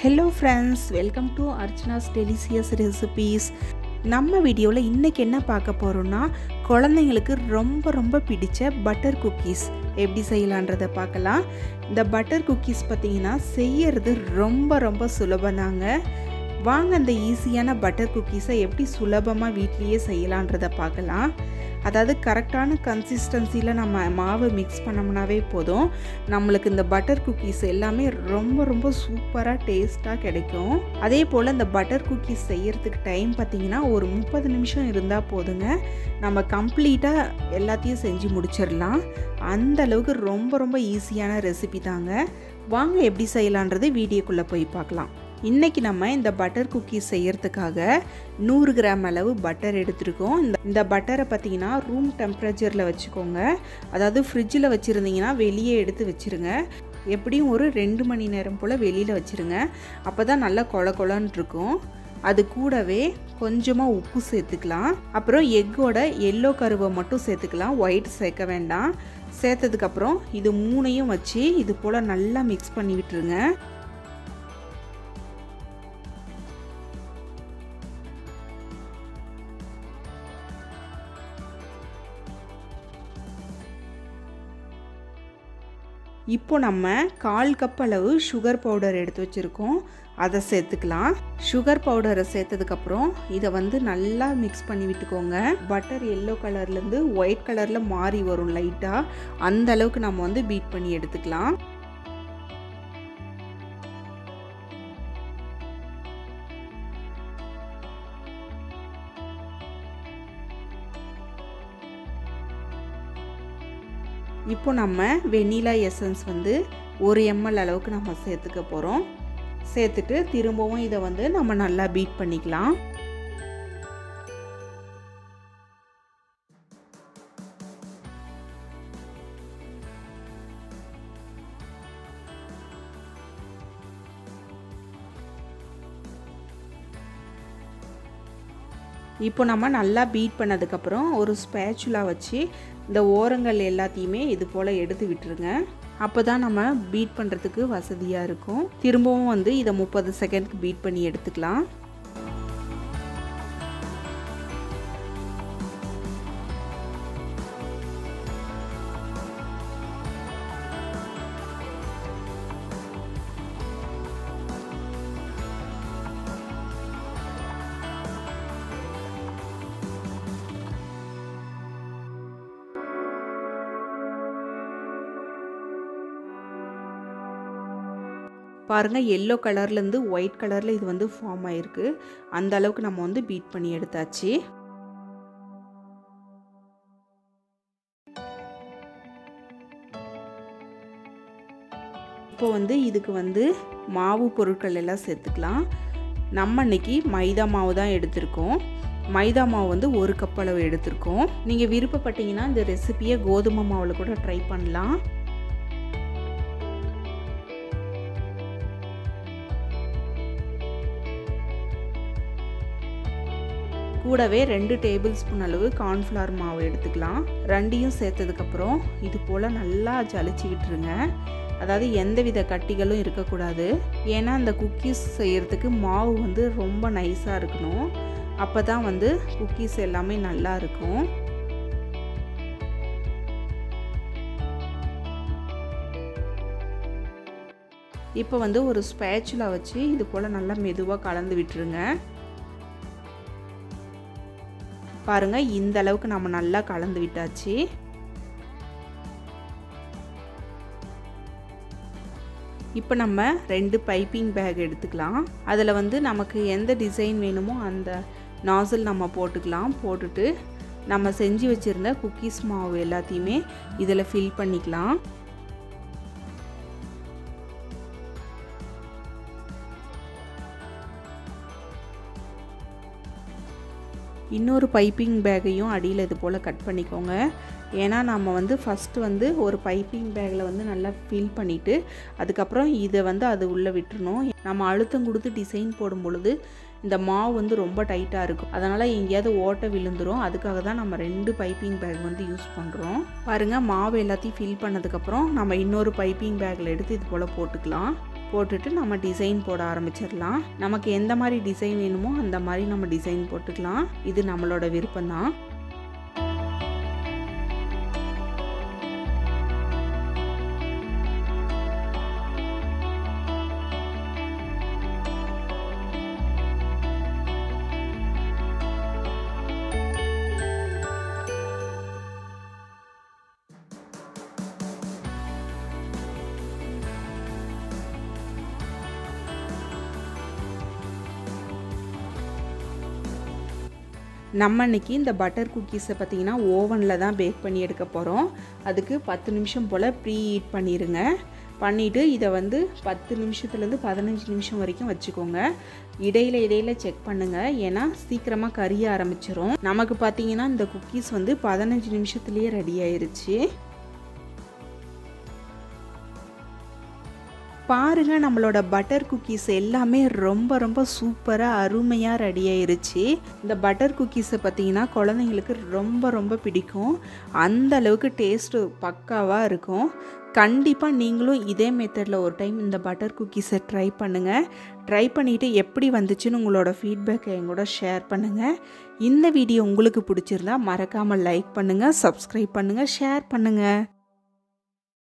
hello friends welcome to Archana's delicious recipes நம்ம வீடியோவில் இன்றைக்கி என்ன பார்க்க போகிறோம்னா குழந்தைங்களுக்கு ரொம்ப ரொம்ப பிடிச்ச பட்டர் குக்கீஸ் எப்படி செய்யலான்றதை பார்க்கலாம் இந்த பட்டர் குக்கீஸ் பார்த்திங்கன்னா செய்யறது ரொம்ப ரொம்ப சுலபம்தாங்க வாங்க அந்த ஈஸியான பட்டர் குக்கீஸை எப்படி சுலபமாக வீட்லேயே செய்யலான்றதை பார்க்கலாம் அதாவது கரெக்டான கன்சிஸ்டன்சியில் நம்ம மாவு மிக்ஸ் பண்ணோம்னாவே போதும் நம்மளுக்கு இந்த பட்டர் குக்கீஸ் எல்லாமே ரொம்ப ரொம்ப சூப்பராக டேஸ்ட்டாக கிடைக்கும் அதே போல் இந்த பட்டர் குக்கீஸ் செய்யறதுக்கு டைம் பார்த்திங்கன்னா ஒரு முப்பது நிமிஷம் இருந்தால் போதுங்க நம்ம கம்ப்ளீட்டாக எல்லாத்தையும் செஞ்சு முடிச்சிடலாம் அந்த அளவுக்கு ரொம்ப ரொம்ப ஈஸியான ரெசிபி தாங்க வாங்க எப்படி செய்யலான்றது வீடியோக்குள்ளே போய் பார்க்கலாம் இன்றைக்கி நம்ம இந்த பட்டர் குக்கீஸ் செய்யறதுக்காக நூறு கிராம் அளவு பட்டர் எடுத்திருக்கோம் இந்த இந்த பட்டரை பார்த்தீங்கன்னா ரூம் டெம்பரேச்சரில் வச்சுக்கோங்க அதாவது ஃப்ரிட்ஜில் வச்சுருந்தீங்கன்னா வெளியே எடுத்து வச்சுருங்க எப்படியும் ஒரு ரெண்டு மணி நேரம் போல் வெளியில் வச்சுருங்க அப்போ தான் நல்லா கொல கொலன்னு இருக்கும் அது கூடவே கொஞ்சமாக உப்பு சேர்த்துக்கலாம் அப்புறம் எக்கோட எல்லோ கருவை மட்டும் சேர்த்துக்கலாம் ஒயிட் சேர்க்க வேண்டாம் சேர்த்ததுக்கப்புறம் இது மூணையும் வச்சு இது போல் நல்லா மிக்ஸ் பண்ணி விட்டுருங்க இப்போ நம்ம கால் கப் அளவு சுகர் பவுடர் எடுத்து வச்சுருக்கோம் அதை சேர்த்துக்கலாம் சுகர் பவுடரை சேர்த்ததுக்கப்புறம் இதை வந்து நல்லா மிக்ஸ் பண்ணி விட்டுக்கோங்க பட்டர் எல்லோ கலர்லேருந்து ஒயிட் கலரில் மாறி வரும் லைட்டாக அந்த அளவுக்கு நம்ம வந்து பீட் பண்ணி எடுத்துக்கலாம் இப்போ நம்ம வெண்ணிலா எசன்ஸ் வந்து ஒரு எம்எல் அளவுக்கு நம்ம சேர்த்துக்க போகிறோம் சேர்த்துட்டு திரும்பவும் இதை வந்து நம்ம நல்லா பீட் பண்ணிக்கலாம் இப்போ நம்ம நல்லா பீட் பண்ணதுக்கப்புறம் ஒரு ஸ்பேச்சுலா வச்சு இந்த ஓரங்கள் எல்லாத்தையுமே இது போல் எடுத்து விட்டுருங்க அப்போ தான் நம்ம பீட் பண்ணுறதுக்கு வசதியாக இருக்கும் திரும்பவும் வந்து இதை முப்பது செகண்ட்க்கு பீட் பண்ணி எடுத்துக்கலாம் பாருங்கள் எல்லோ கலர்லேருந்து ஒயிட் கலரில் இது வந்து ஃபார்ம் ஆகிருக்கு அந்த அளவுக்கு நம்ம வந்து பீட் பண்ணி எடுத்தாச்சு இப்போ வந்து இதுக்கு வந்து மாவு பொருட்கள் எல்லாம் சேர்த்துக்கலாம் நம்ம இன்னைக்கு மைதா மாவு தான் எடுத்திருக்கோம் மைதா மாவு வந்து ஒரு கப் அளவு எடுத்திருக்கோம் நீங்கள் விருப்பப்பட்டீங்கன்னா இந்த ரெசிப்பியை கோதுமை மாவில் கூட ட்ரை பண்ணலாம் கூடவே ரெண்டு டேபிள் ஸ்பூன் அளவு கார்ன்ஃப்ளவர் மாவு எடுத்துக்கலாம் ரெண்டையும் சேர்த்ததுக்கப்புறம் இது போல் நல்லா ஜலிச்சு விட்டுருங்க அதாவது எந்த வித கட்டிகளும் இருக்கக்கூடாது ஏன்னா அந்த குக்கீஸ் செய்கிறதுக்கு மாவு வந்து ரொம்ப நைஸாக இருக்கணும் அப்போ தான் வந்து குக்கீஸ் எல்லாமே நல்லா இருக்கும் இப்போ வந்து ஒரு ஸ்பேச்சுலா வச்சு இது போல் நல்லா மெதுவாக கலந்து விட்டுருங்க பாருங்கள் இந்த அளவுக்கு நம்ம நல்லா கலந்து விட்டாச்சு இப்போ நம்ம ரெண்டு பைப்பிங் பேக் எடுத்துக்கலாம் அதில் வந்து நமக்கு எந்த டிசைன் வேணுமோ அந்த நாசல் நம்ம போட்டுக்கலாம் போட்டுட்டு நம்ம செஞ்சு வச்சுருந்த குக்கீஸ் மாவு எல்லாத்தையுமே இதில் ஃபில் பண்ணிக்கலாம் இன்னொரு பைப்பிங் பேக்கையும் அடியில் இது போல் கட் பண்ணிக்கோங்க ஏன்னா நம்ம வந்து ஃபஸ்ட்டு வந்து ஒரு பைப்பிங் பேக்கில் வந்து நல்லா ஃபில் பண்ணிவிட்டு அதுக்கப்புறம் இதை வந்து அது உள்ளே விட்டுறணும் நம்ம அழுத்தம் கொடுத்து டிசைன் போடும் பொழுது இந்த மாவு வந்து ரொம்ப டைட்டாக இருக்கும் அதனால் எங்கேயாவது ஓட்டை விழுந்துரும் அதுக்காக தான் நம்ம ரெண்டு பைப்பிங் பேக் வந்து யூஸ் பண்ணுறோம் பாருங்கள் மாவு எல்லாத்தையும் ஃபில் பண்ணதுக்கப்புறம் நம்ம இன்னொரு பைப்பிங் பேக்கில் எடுத்து இது போல் போட்டுக்கலாம் போட்டுட்டு நம்ம டிசைன் போட ஆரம்பிச்சிடலாம் நமக்கு எந்த மாதிரி டிசைன் வேணுமோ அந்த மாதிரி நம்ம டிசைன் போட்டுக்கலாம் இது நம்மளோட விருப்பம்தான் நம்ம இன்னைக்கு இந்த பட்டர் குக்கீஸை பார்த்தீங்கன்னா ஓவனில் தான் பேக் பண்ணி எடுக்க போகிறோம் அதுக்கு பத்து நிமிஷம் போல் ப்ரீ ஹீட் பண்ணிடுங்க பண்ணிவிட்டு இதை வந்து பத்து நிமிஷத்துலேருந்து பதினஞ்சு நிமிஷம் வரைக்கும் வச்சுக்கோங்க இடையில இடையில செக் பண்ணுங்கள் ஏன்னா சீக்கிரமாக கரிய ஆரம்பிச்சிரும் நமக்கு பார்த்தீங்கன்னா இந்த குக்கீஸ் வந்து பதினஞ்சு நிமிஷத்துலேயே ரெடி ஆயிருச்சு பாருங்கள் நம்மளோட பட்டர் குக்கீஸ் எல்லாமே ரொம்ப ரொம்ப சூப்பராக அருமையாக ரெடி ஆயிருச்சு இந்த பட்டர் குக்கீஸை பார்த்தீங்கன்னா குழந்தைங்களுக்கு ரொம்ப ரொம்ப பிடிக்கும் அந்த அளவுக்கு டேஸ்ட்டு பக்காவாக இருக்கும் கண்டிப்பாக நீங்களும் இதே மெத்தடில் ஒரு டைம் இந்த பட்டர் குக்கீஸை ட்ரை பண்ணுங்கள் ட்ரை பண்ணிவிட்டு எப்படி வந்துச்சுன்னு உங்களோட ஃபீட்பேக்கை எங்கூட ஷேர் பண்ணுங்கள் இந்த வீடியோ உங்களுக்கு பிடிச்சிருந்தா மறக்காமல் லைக் பண்ணுங்கள் சப்ஸ்கிரைப் பண்ணுங்கள் ஷேர் பண்ணுங்கள்